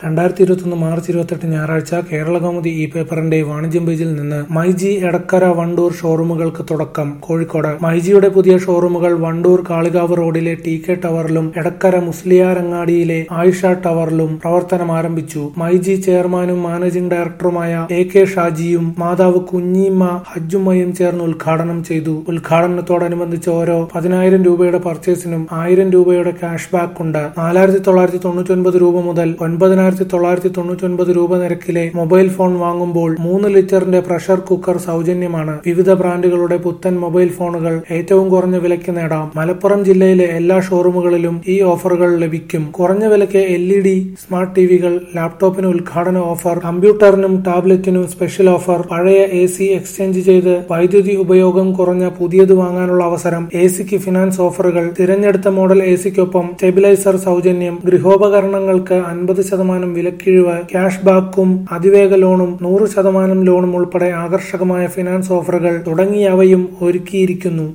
രണ്ടായിരത്തി ഇരുപത്തൊന്ന് മാർച്ച് ഇരുപത്തെട്ട് ഞായറാഴ്ച കേരളകൗമുദി ഈ പേപ്പറിന്റെ വാണിജ്യം പേജിൽ നിന്ന് മൈജി എടക്കര വണ്ടൂർ ഷോറൂമുകൾക്ക് തുടക്കം കോഴിക്കോട് മൈജിയുടെ പുതിയ ഷോറൂമുകൾ വണ്ടൂർ കാളികാവ് റോഡിലെ ടി കെ ടവറിലും എടക്കര മുസ്ലിയാരങ്ങാടിയിലെ ആയിഷ ടവറിലും പ്രവർത്തനം ആരംഭിച്ചു മൈജി ചെയർമാനും മാനേജിംഗ് ഡയറക്ടറുമായ എ കെ ഷാജിയും മാതാവ് കുഞ്ഞിമ്മ ഹജ്ജുമ്മയും ചേർന്ന് ഉദ്ഘാടനം ചെയ്തു ഉദ്ഘാടനത്തോടനുബന്ധിച്ച് ഓരോ പതിനായിരം രൂപയുടെ പർച്ചേസിനും ആയിരം രൂപയുടെ ക്യാഷ് ബാക്ക് ഉണ്ട് നാലായിരത്തി തൊള്ളായിരത്തി തൊണ്ണൂറ്റി ഒൻപത് രൂപ മുതൽ ഒൻപതിനായിരത്തി തൊള്ളായിരത്തി തൊണ്ണൂറ്റി ഒൻപത് രൂപ നിരക്കിലെ മൊബൈൽ ഫോൺ വാങ്ങുമ്പോൾ മൂന്ന് ലിറ്ററിന്റെ പ്രഷർ കുക്കർ സൗജന്യമാണ് വിവിധ ബ്രാൻഡുകളുടെ പുത്തൻ മൊബൈൽ ഫോണുകൾ ഏറ്റവും കുറഞ്ഞ വിലയ്ക്ക് നേടാം മലപ്പുറം ജില്ലയിലെ എല്ലാ ഷോറൂമുകളിലും ഈ ഓഫറുകൾ ലഭിക്കും കുറഞ്ഞ വിലയ്ക്ക് എൽ ഇ ഡി സ്മാർട്ട് ടിവികൾ ലാപ്ടോപ്പിന് ഉദ്ഘാടന ഓഫർ കമ്പ്യൂട്ടറിനും ടാബ്ലറ്റിനും സ്പെഷ്യൽ ഓഫർ പഴയ എ സി എക്സ്ചേഞ്ച് ചെയ്ത് വൈദ്യുതി ഉപയോഗം കുറഞ്ഞ പുതിയത് വാങ്ങാനുള്ള അവസരം എ സിക്ക് ഫിനാൻസ് ഓഫറുകൾ തിരഞ്ഞെടുത്ത മോഡൽ എ സിക്കൊപ്പം സ്റ്റെബിലൈസർ സൗജന്യം ഗൃഹോപകരണങ്ങൾക്ക് അൻപത് ശതമാനം വിലക്കിഴിവ് ക്യാഷ് ബാക്കും അതിവേഗ ലോണും നൂറ് ശതമാനം ലോണും ഉൾപ്പെടെ ആകർഷകമായ ഫിനാൻസ് ഓഫറുകൾ തുടങ്ങിയവയും ഒരുക്കിയിരിക്കുന്നു